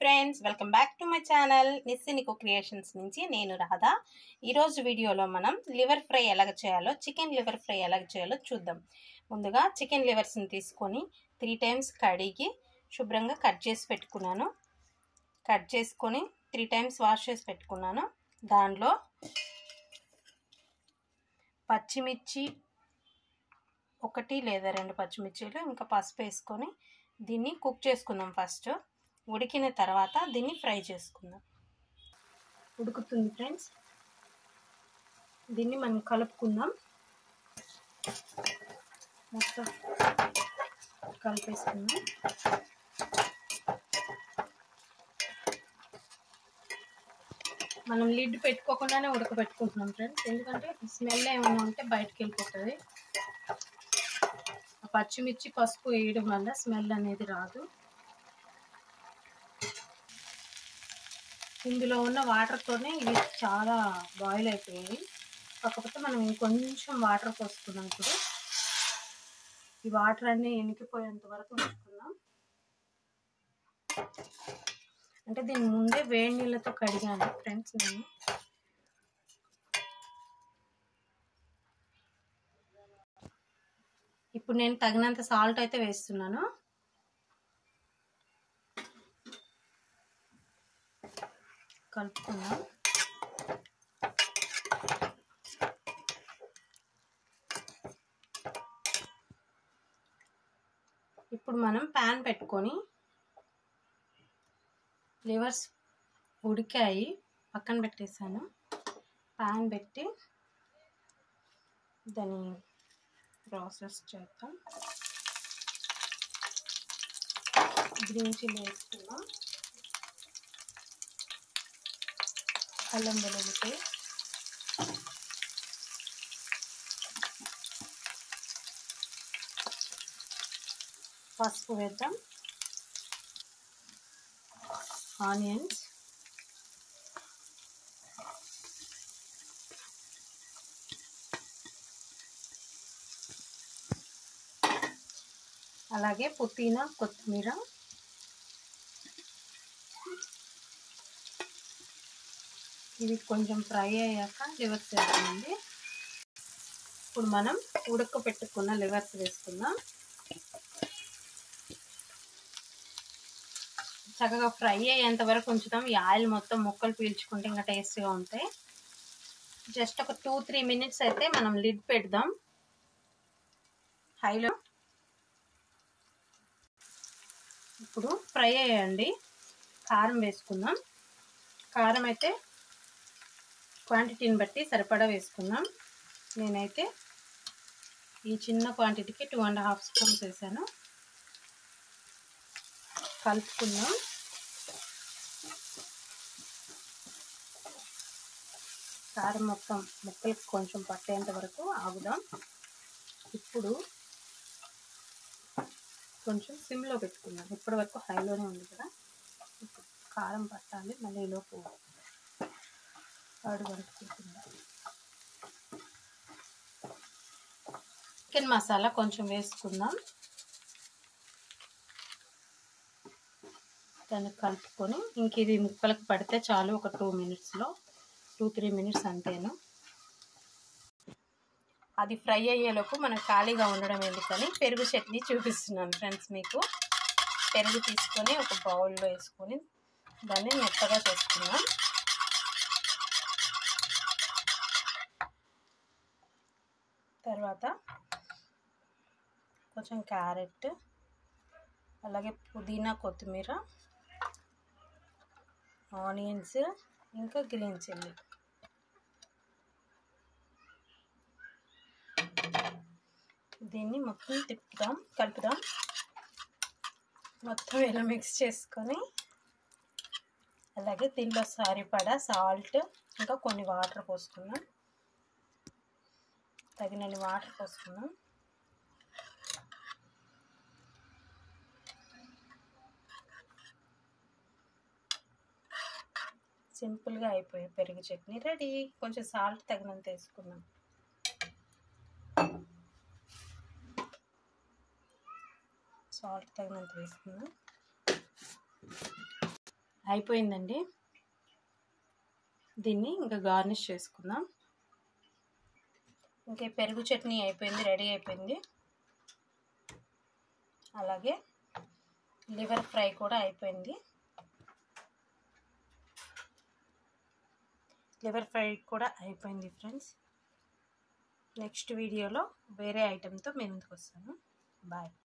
friends welcome back to my channel నిస్సినికో creations నుంచి నేను రాధా ఈరోజు వీడియోలో మనం లివర్ ఫ్రై ఎలాగ చేయాలో చికెన్ లివర్ ఫ్రై ఎలాగ చేయాలో చూద్దాం ముందుగా చికెన్ లివర్స్ని తీసుకొని త్రీ టైమ్స్ కడిగి శుభ్రంగా కట్ చేసి పెట్టుకున్నాను కట్ చేసుకొని త్రీ టైమ్స్ వాష్ చేసి పెట్టుకున్నాను దానిలో పచ్చిమిర్చి ఒకటి లేదా రెండు పచ్చిమిర్చీలు ఇంకా పసుపు వేసుకొని దీన్ని కుక్ చేసుకుందాం ఫస్ట్ ఉడికిన తర్వాత దీన్ని ఫ్రై చేసుకుందాం ఉడుకుతుంది ఫ్రెండ్స్ దీన్ని మనం కలుపుకుందాం మొత్తం కలిపేసుకుందాం మనం లిడ్ పెట్టుకోకుండానే ఉడకబెట్టుకుంటున్నాం ఫ్రెండ్స్ ఎందుకంటే స్మెల్ ఏమైనా ఉంటే బయటకు వెళ్ళిపోతుంది పచ్చిమిర్చి పసుపు వేయడం వల్ల స్మెల్ అనేది రాదు ఇందులో ఉన్న వాటర్తోనే ఇవి చాలా బాయిల్ అయిపోయాయి కాకపోతే మనం ఇంకొంచెం వాటర్ పోసుకున్నాం ఇప్పుడు ఈ వాటర్ అన్నీ ఎనికిపోయేంత వరకు ఉంచుకుందాం అంటే దీని ముందే వేడి నీళ్ళతో కడిగాను ఫ్రెండ్స్ నేను ఇప్పుడు నేను తగినంత సాల్ట్ అయితే వేస్తున్నాను కలుపుకుందాం ఇప్పుడు మనం ప్యాన్ పెట్టుకొని లివర్స్ ఉడికాయి పక్కన పెట్టేసాను ప్యాన్ పెట్టి దాన్ని ప్రాసెస్ చేద్దాం గ్రీన్ చిల్లీ వేసుకుందాం అల్లం వెల్లుల్లి పేస్ట్ పసుపు వేద్దాం ఆనియన్స్ అలాగే పుదీనా కొత్తిమీర ఇవి కొంచెం ఫ్రై అయ్యాక లివర్స్ వేసుకోండి ఇప్పుడు మనం ఉడకపెట్టుకున్న లివర్స్ వేసుకుందాం చక్కగా ఫ్రై అయ్యేంత వరకు ఉంచుతాం ఈ ఆయిల్ మొత్తం ముక్కలు పీల్చుకుంటే ఇంకా టేస్ట్గా ఉంటాయి జస్ట్ ఒక టూ త్రీ మినిట్స్ అయితే మనం లిడ్ పెడదాం హైలో ఇప్పుడు ఫ్రై అయ్యండి కారం వేసుకుందాం కారం అయితే క్వాంటిటీని బట్టి సరిపడా వేసుకుందాం నేనైతే ఈ చిన్న క్వాంటిటీకి టూ అండ్ హాఫ్ స్పూన్స్ వేసాను కలుపుకుందాం కారం మొత్తం ముక్కలకి కొంచెం పట్టేంత వరకు ఆగుదాం ఇప్పుడు కొంచెం సిమ్లో పెట్టుకుందాం ఇప్పటి వరకు హైలోనే ఉంది కదా ఇప్పుడు కారం పట్టాలి మళ్ళీ లోపు అడుగు వరకు చికెన్ మసాలా కొంచెం వేసుకుందాం దాన్ని కలుపుకొని ఇంక ఇది ముక్కలకు పడితే చాలు ఒక టూ మినిట్స్లో టూ త్రీ మినిట్స్ అంతేను అది ఫ్రై అయ్యేలోపు మనం ఖాళీగా ఉండడం ఎందుకని పెరుగు చట్నీ చూపిస్తున్నాను ఫ్రెండ్స్ మీకు పెరుగు తీసుకొని ఒక బౌల్లో వేసుకొని దాన్ని మెత్తగా చేసుకున్నాం తర్వాత కొంచెం క్యారెట్ అలాగే పుదీనా కొత్తిమీర ఆనియన్స్ ఇంకా గ్రీన్ చిల్లీ దీన్ని మొత్తం తిప్పుదాం కలుపుదాం మొత్తం ఇలా మిక్స్ చేసుకొని అలాగే దీనిలో సరిపడా సాల్ట్ ఇంకా కొన్ని వాటర్ పోసుకుందాం తగినన్ని వాటర్ పోసుకుందాం సింపుల్గా అయిపోయి పెరుగు చట్నీ రెడీ కొంచెం సాల్ట్ తగినంత వేసుకుందాం సాల్ట్ తగినంత వేసుకుందాం అయిపోయిందండి దీన్ని ఇంకా గార్నిష్ చేసుకుందాం ఇంకా పెరుగు చట్నీ అయిపోయింది రెడీ అయిపోయింది అలాగే లివర్ ఫ్రై కూడా అయిపోయింది లివర్ ఫ్రై కూడా అయిపోయింది ఫ్రెండ్స్ నెక్స్ట్ వీడియోలో వేరే ఐటెంతో మేము ముందుకు వస్తాను బాయ్